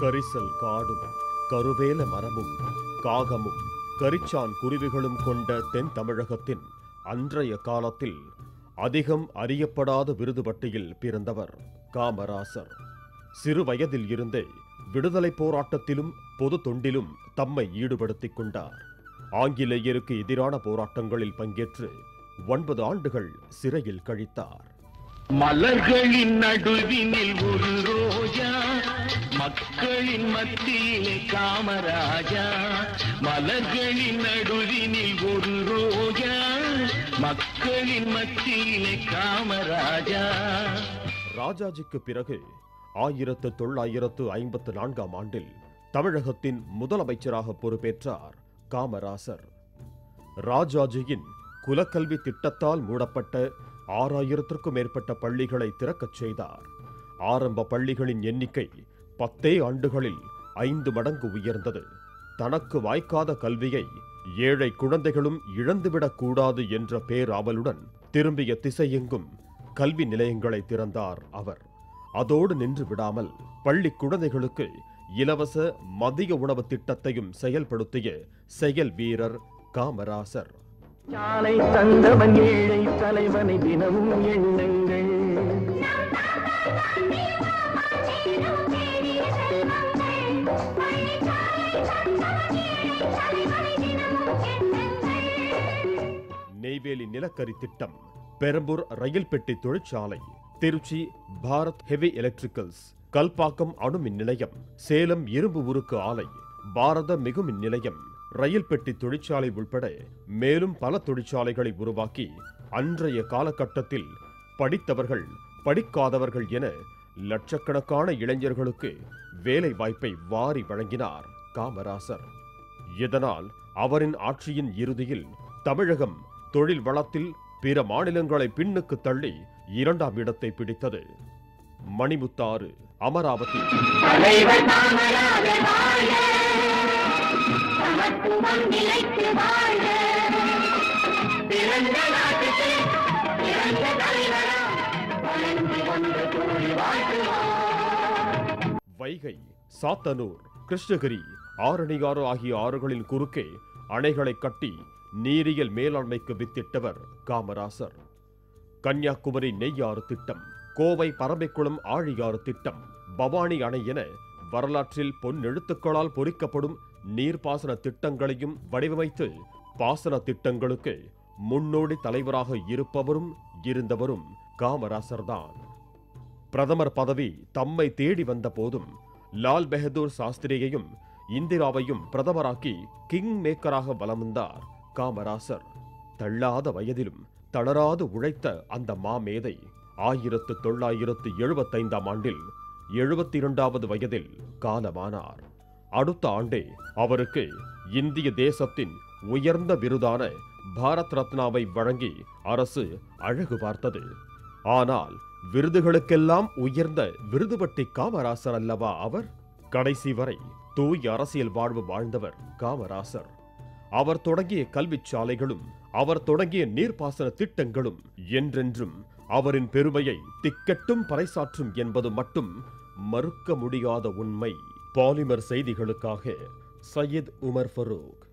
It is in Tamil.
கரிசல் காடும் கருவேல மரமும் காகமும் கரிச்சான் குருவிகளும் கொண்ட தென் தமிழகத்தின் அன்றைய காலத்தில் அதிகம் அறியப்படாத விருதுபட்டியில் பிறந்தவர் காமராசர் சிறு வயதில் இருந்தே விடுதலைப் போராட்டத்திலும் பொது தொண்டிலும் தம்மை ஈடுபடுத்திக் கொண்டார் ஆங்கிலேயருக்கு எதிரான போராட்டங்களில் பங்கேற்று ஒன்பது ஆண்டுகள் சிறையில் கழித்தார் மலர்களின் நடுவினில் ஒரு ரோஜா மக்களின் மத்தியிலே காமராஜா மலர்களின் நடுவினில் ஒரு ரோஜா மக்களின் மத்தியிலே காமராஜா ராஜாஜிக்கு பிறகு ஆயிரத்து தொள்ளாயிரத்து ஐம்பத்து நான்காம் ஆண்டில் தமிழகத்தின் முதலமைச்சராக பொறுப்பேற்றார் காமராசர் ராஜாஜியின் குலக்கல்வி திட்டத்தால் மூடப்பட்ட ஆறாயிரத்திற்கும் மேற்பட்ட பள்ளிகளை திறக்கச் செய்தார் ஆரம்ப பள்ளிகளின் எண்ணிக்கை பத்தே ஆண்டுகளில் ஐந்து மடங்கு உயர்ந்தது தனக்கு வாய்க்காத கல்வியை ஏழை குழந்தைகளும் இழந்துவிடக் கூடாது என்ற பேராவலுடன் திரும்பிய திசையெங்கும் கல்வி நிலையங்களை திறந்தார் அவர் அதோடு நின்று விடாமல் பள்ளி குழந்தைகளுக்கு இலவச மதிய உணவு திட்டத்தையும் செயல்படுத்திய செயல் வீரர் காமராசர் சாலை தந்தவன் ஏழை தலைவனை தினமும் எண்ணுங்கள் நெய்வேலி நிலக்கரி திட்டம் பெரம்பூர் ரயில் பெட்டி தொழிற்சாலை திருச்சி பாரத் ஹெவி எலக்ட்ரிக்கல்ஸ் கல்பாக்கம் அணு மின் நிலையம் சேலம் இரும்பு உருக்கு ஆலை பாரத மிகுமின் நிலையம் ரயில் பெட்டி தொழிற்சாலை உள்பட மேலும் பல தொழிற்சாலைகளை உருவாக்கி அன்றைய காலகட்டத்தில் படித்தவர்கள் படிக்காதவர்கள் என லட்சக்கணக்கான இளைஞர்களுக்கு வேலை வாய்ப்பை வாரி வழங்கினார் காமராசர் இதனால் அவரின் ஆட்சியின் இறுதியில் தமிழகம் தொழில் வளத்தில் பிற மாநிலங்களை பின்னுக்கு தள்ளி இரண்டாம் இடத்தை பிடித்தது மணிமுத்தாறு அமராவதி தலைவர் காமராஜர் வாழ்க சமத்துவம் நிலைத்து வாழ்க பிறந்த நாட்டுக்கு பிறந்த தலைவராம் வளர்ந்து கொண்டு கூறி வாழ்த்துவோம் வைகை சாத்தனூர் கிருஷ்ணகிரி ஆரணியாறு ஆகிய ஆறுகளின் குறுக்கே அணைகளை கட்டி நீரியல் மேலாண்மைக்கு வித்திட்டவர் காமராசர் கன்னியாகுமரி நெய்யாறு திட்டம் கோவை பரம்பிக்குளம் ஆழியாறு திட்டம் பவானி அணை என வரலாற்றில் பொன்னெழுத்துக்களால் பொறிக்கப்படும் நீர்ப்பாசன திட்டங்களையும் வடிவமைத்து பாசன திட்டங்களுக்கு முன்னோடி தலைவராக இருப்பவரும் இருந்தவரும் காமராசர்தான் பிரதமர் பதவி தம்மை தேடி வந்த போதும் லால் பெஹதூர் சாஸ்திரியையும் இந்திராவையும் பிரதமராக்கி கிங் மேக்கராக வலம் வந்தார் காமராசர் தள்ளாத வயதிலும் தளராது உழைத்த அந்த மாமேதை ஆயிரத்து தொள்ளாயிரத்து எழுபத்தைந்தாம் ஆண்டில் எழுபத்தி இரண்டாவது வயதில் காலமானார் அடுத்த ஆண்டே அவருக்கு இந்திய தேசத்தின் உயர்ந்த விருதான பாரத் ரத்னாவை வழங்கி அரசு அழகு பார்த்தது ஆனால் விருதுகளுக்கெல்லாம் உயர்ந்த விருதுபட்டி காமராசர் அல்லவா அவர் கடைசி வரை தூய் அரசியல் வாழ்வு வாழ்ந்தவர் காமராசர் அவர் தொடங்கிய கல்விச் சாலைகளும் அவர் தொடங்கிய நீர்ப்பாசன திட்டங்களும் என்றென்றும் அவரின் பெருமையை திக்கட்டும் பறைசாற்றும் என்பது மட்டும் மறுக்க முடியாத உண்மை பாலிமர் செய்திகளுக்காக சையத் உமர் ஃபரூக்